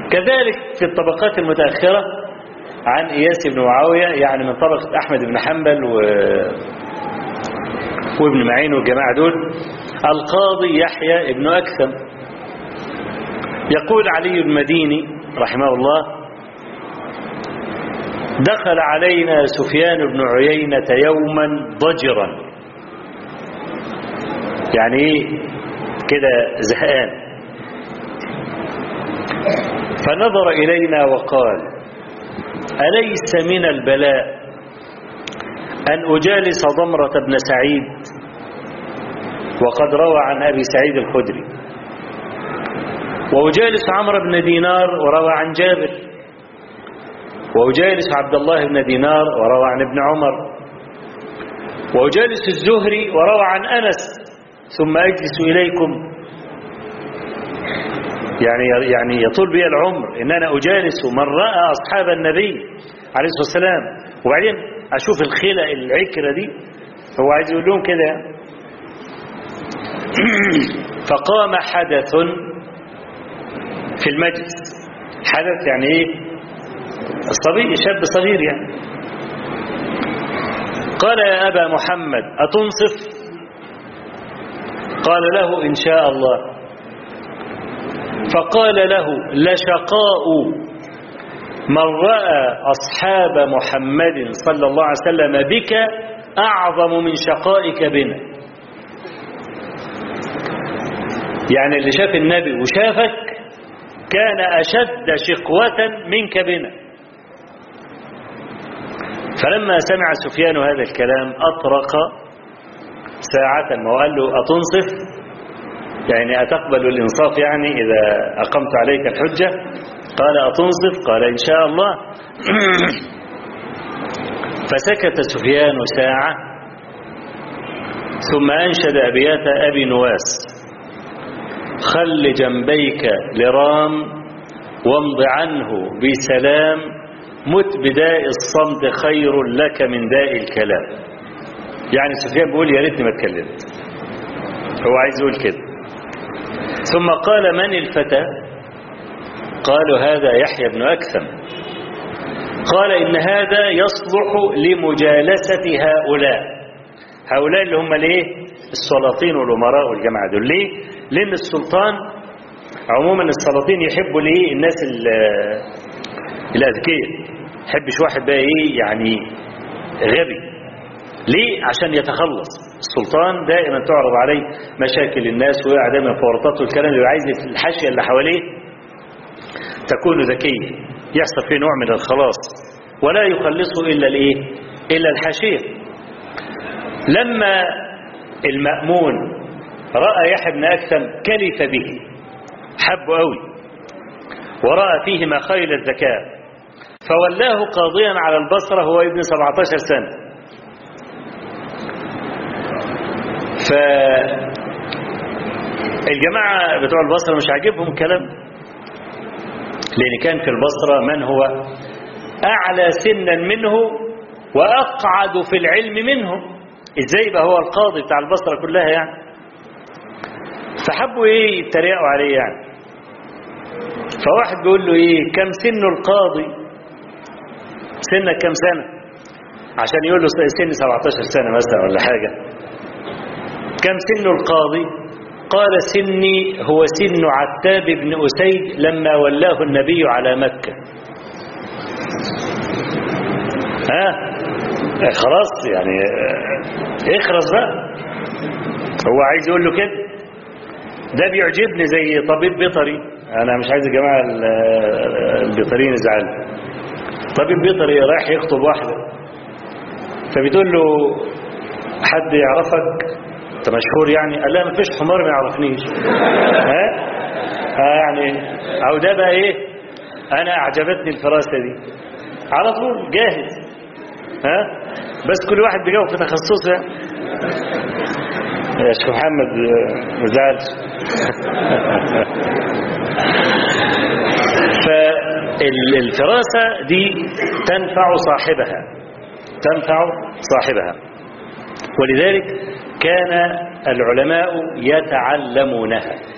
كذلك في الطبقات المتأخرة عن إياس بن معاوية يعني من طبقة أحمد بن حنبل و... وابن معين والجماعة دول القاضي يحيى بن أكثم يقول علي المديني رحمه الله دخل علينا سفيان بن عيينة يوما ضجرا يعني ايه كده زهقان فنظر إلينا وقال أليس من البلاء أن أجالس ضمرة بن سعيد وقد روى عن أبي سعيد الخدري وأجالس عمرو بن دينار وروى عن جابر وأجالس عبد الله بن دينار وروى عن ابن عمر وأجالس الزهري وروى عن أنس ثم أجلس إليكم يعني يعني يطول بي العمر إن أنا أجالس من رأى أصحاب النبي عليه الصلاة والسلام وبعدين أشوف الخلة العكرة دي هو عايز يقول لهم كده فقام حدث في المجلس حدث يعني ايه صبي شاب صغير يعني قال يا أبا محمد أتنصف قال له إن شاء الله فقال له لشقاء من رأى أصحاب محمد صلى الله عليه وسلم بك أعظم من شقائك بنا يعني اللي شاف النبي وشافك كان أشد شقوة منك بنا فلما سمع سفيان هذا الكلام أطرق ساعة وقال له أتنصف يعني أتقبل الإنصاف يعني إذا أقمت عليك الحجة قال أتنصف قال إن شاء الله فسكت سفيان ساعة ثم أنشد أبيات أبي نواس خل جنبيك لرام وامض عنه بسلام مت بداء الصمت خير لك من داء الكلام يعني سفيان بيقول يا ريتني ما اتكلمت هو عايز يقول كده ثم قال من الفتى قالوا هذا يحيى بن أكثم قال إن هذا يصلح لمجالسة هؤلاء هؤلاء اللي هم الايه السلاطين والأمراء والجماعة دول ليه لأن السلطان عموما السلاطين يحبوا ليه الناس الأذكياء يحبش واحد بقى ايه يعني غبي ليه عشان يتخلص السلطان دائما تعرض عليه مشاكل الناس ويقع دائما في ورطاته والكلام اللي عايز الحاشيه اللي حواليه تكون ذكيه يحصل فيه نوع من الخلاص ولا يخلصه الا الايه الا الحاشيه لما المأمون رأى يحيى بن أكثم كلف به حبه قوي ورأى فيه مخايل الذكاء فولاه قاضيا على البصرة هو ابن 17 سنة فالجماعة بتوع البصرة مش عاجبهم الكلام لأن كان في البصرة من هو أعلى سنا منه وأقعد في العلم منه إزاي بقى هو القاضي بتاع البصرة كلها يعني فحبوا إيه يتريقوا عليه يعني فواحد بيقول له إيه كم سن القاضي سنك كم سنة عشان يقول له سن 17 سنة مثلا ولا حاجة كم سن القاضي قال سني هو سن عتاب بن أسيد لما ولاه النبي على مكة ها خلاص يعني اخرس بقى هو عايز يقول له كده ده بيعجبني زي طبيب بيطري انا مش عايز يا جماعه البيطريين يزعلوا طبيب بيطري رايح يخطب واحده فبتقول له حد يعرفك انت مشهور يعني قال لا ما فيش حمار ما يعرفنيش ها ها يعني او ده بقى ايه انا اعجبتني الفراسه دي على طول جاهز ها بس كل واحد بيجاوب في تخصصه يا شيخ محمد ما زعلش فالفراسه دي تنفع صاحبها تنفع صاحبها ولذلك كان العلماء يتعلمونها